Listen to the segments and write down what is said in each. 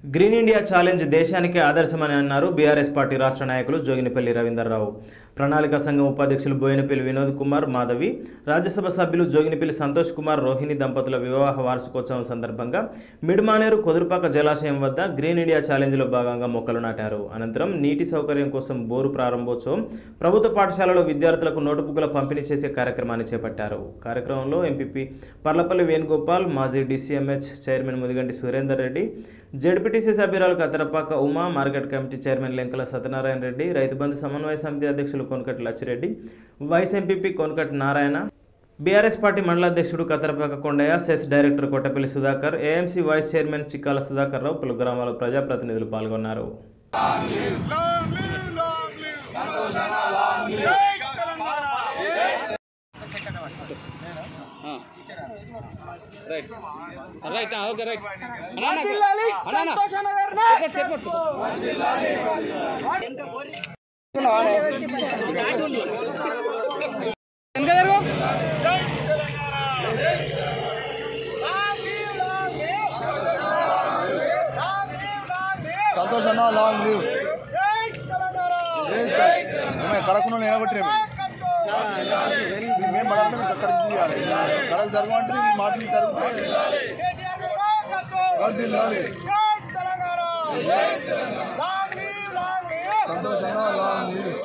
Green India challenge దేశానికే ఆదర్శమని అన్నారు BRS party రాష్ట్ర నాయకులు జోగినిపల్లి రవీందర్రావు ప్రణాళిక సంఘం ఉపాధ్యక్షులు బోయినపల్లి వినోద్ కుమార్ మాధవి రాజ్యసభ సభ్యులు జోగినిపల్లి సంతోష్ కుమార్ రోహిణి దంపతుల వివాహ వార్షికోత్సవం సందర్భంగా మిడ్మానేరు కొదురుపాక జలాశయం వద్ద గ్రీన్ ఇండియా ఛాలెంజ్లో భాగంగా మొక్కలు నాటారు అనంతరం నీటి సౌకర్యం కోసం బోరు ప్రారంభోత్సవం ప్రభుత్వ పాఠశాలలో విద్యార్థులకు నోటుబుక్ల పంపిణీ చేసే కార్యక్రమాన్ని చేపట్టారు కార్యక్రమంలో ఎంపీపీ పర్లపల్లి వేణుగోపాల్ మాజీ DCMH chairman Mudiganti Surender Reddy ZPTC సభ్యురాలు Katarapaka Uma market committee chairman Lenkala Satyanarayana Reddy Rythu Bandhu సమన్వయ సమితి అధ్యక్షులు Konakati Lachireddy vice MPP Konakati Narayana BRS party మండల అధ్యక్షుడు Katarapaka Kondaiah CESS director Kottapalli Sudhakar AMC vice chairman Chikkala Sudhakar Rao పలు గ్రామాల ప్రజాప్రతినిధులు పాల్గొన్నారు రైట్ రైట్ ఓకే రైట్ అన్నా అన్నా అన్నా చెప్పండి చెప్పండి వెనక జరుగు సంతోష్ అన్న లాంగ్ లీవ్ కడకుండా నిలబట్టి మేము పడాలంటే మీకు అక్కడ తీయాలి కడకు జరగమంటే మీ మాటలు జరుగుతాయి లాలి సంతోష్ అన్న లాంగ్ లీవ్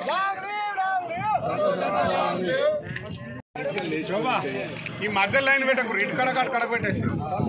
శోభా ఈ మధ్య లైన్ పెట్టకు ఇటు కడ కడ కడ పెట్టేసి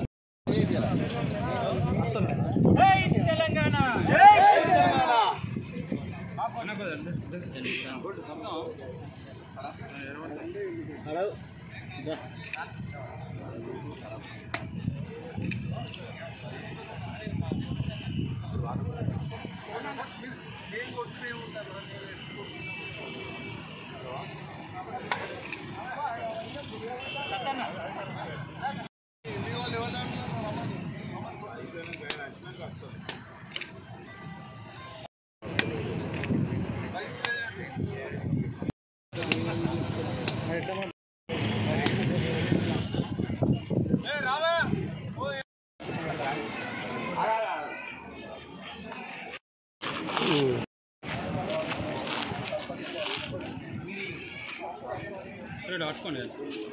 సరే పట్టుకోండి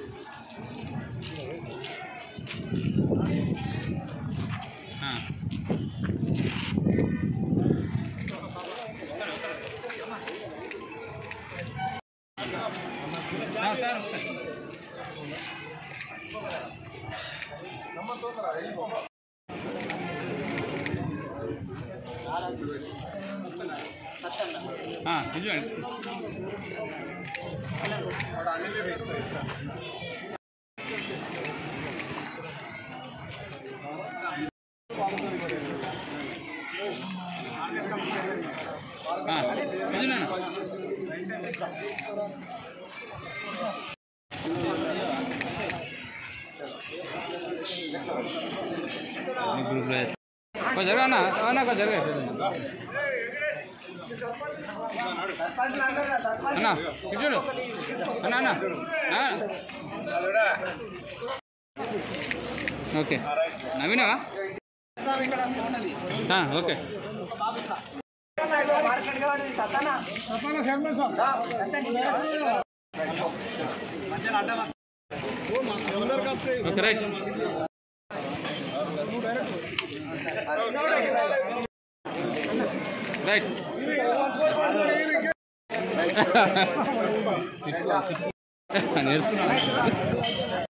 ఆ. ఆ, సార్ ఒకసారి. ఆ, నిజమే ఆ, నిజమేనా కొంచెం జరగ అన్న అన్న కొంచెం జరగ అన్న ఇటు చూడు అన్న అన్న ఆ. ఓకే నవీనవా ఆ, ఓకే ఓకే రైట్ రైట్ నేర్చుకున్నాను